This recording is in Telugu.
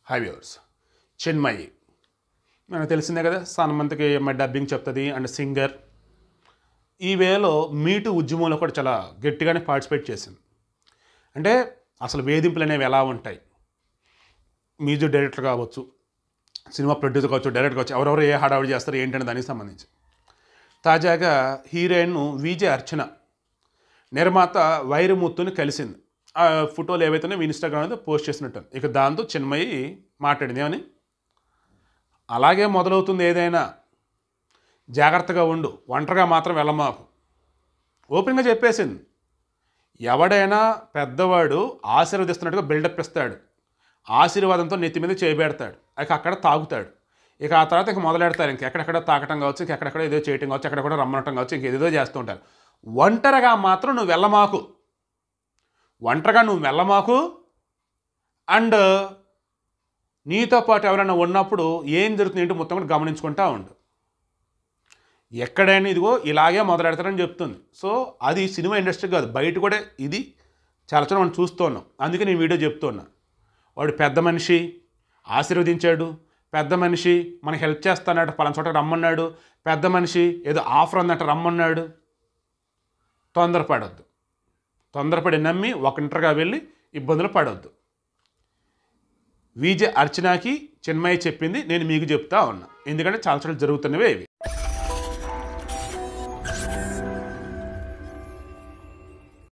హై వ్యూవర్స్ చిన్మయి మనకు తెలిసిందే కదా సన్మంత్కి అమ్మాయి డబ్బింగ్ చెప్తుంది అండ్ సింగర్ ఈ వేలో మీటు ఉద్యమంలో కూడా చాలా గట్టిగానే పార్టిసిపేట్ చేసింది అంటే అసలు వేధింపులు అనేవి ఎలా ఉంటాయి మ్యూజిక్ డైరెక్టర్ కావచ్చు సినిమా ప్రొడ్యూసర్ కావచ్చు డైరెక్టర్ కావచ్చు ఎవరెవరు ఏ హడావిడి చేస్తారు ఏంటనే దానికి సంబంధించి తాజాగా హీరోయిన్ విజయ్ అర్చన నిర్మాత వైరముత్తుని కలిసింది ఆ ఫోటోలు ఏవైతే ఇన్స్టాగ్రామ్ మీద పోస్ట్ చేసినట్టు ఇక దాంతో చిన్మయి మాట్లాడింది ఏమని అలాగే మొదలవుతుంది ఏదైనా జాగ్రత్తగా ఉండు ఒంటరిగా మాత్రం వెళ్ళమాకు ఓపెన్గా చెప్పేసింది ఎవడైనా పెద్దవాడు ఆశీర్వదిస్తున్నట్టుగా బిల్డప్ ఇస్తాడు ఆశీర్వాదంతో నెత్తి మీద చేయబెడతాడు ఇక అక్కడ తాగుతాడు ఇక ఆ తర్వాత ఇంక మొదలెడతారు ఇంక ఎక్కడెక్కడ తాకటం కావచ్చు ఇంక ఎక్కడెక్కడ ఏదో చేయటం కావచ్చు ఎక్కడ కూడా రమ్మనటం కావచ్చు ఇంక ఏదేదో చేస్తూ ఉంటారు ఒంటరిగా మాత్రం నువ్వు వెళ్ళమాకు ఒంటరిగా నువ్వు వెళ్ళమాకు అండ్ నీతో పాటు ఎవరైనా ఉన్నప్పుడు ఏం జరుగుతుంది ఏంటో మొత్తం కూడా గమనించుకుంటా ఉండు ఎక్కడైనా ఇదిగో ఇలాగే మొదలెడతారని చెప్తుంది సో అది సినిమా ఇండస్ట్రీ కాదు బయట కూడా ఇది చాలా చాలా మనం చూస్తూ ఉన్నాం అందుకే నేను వీడియో చెప్తున్నా వాడు పెద్ద మనిషి ఆశీర్వదించాడు పెద్ద మనిషి మనకి హెల్ప్ చేస్తానట పలానా చోట రమ్మన్నాడు పెద్ద మనిషి ఏదో ఆఫర్ ఉందంట రమ్మన్నాడు తొందరపడొద్దు తొందరపడి నమ్మి ఒకంటరిగా వెళ్ళి ఇబ్బందులు పడొద్దు విజయ్ అర్చనాకి చిన్మయ్య చెప్పింది నేను మీకు చెప్తా ఉన్నా ఎందుకంటే చాలా చోట్ల జరుగుతున్నవే ఇవి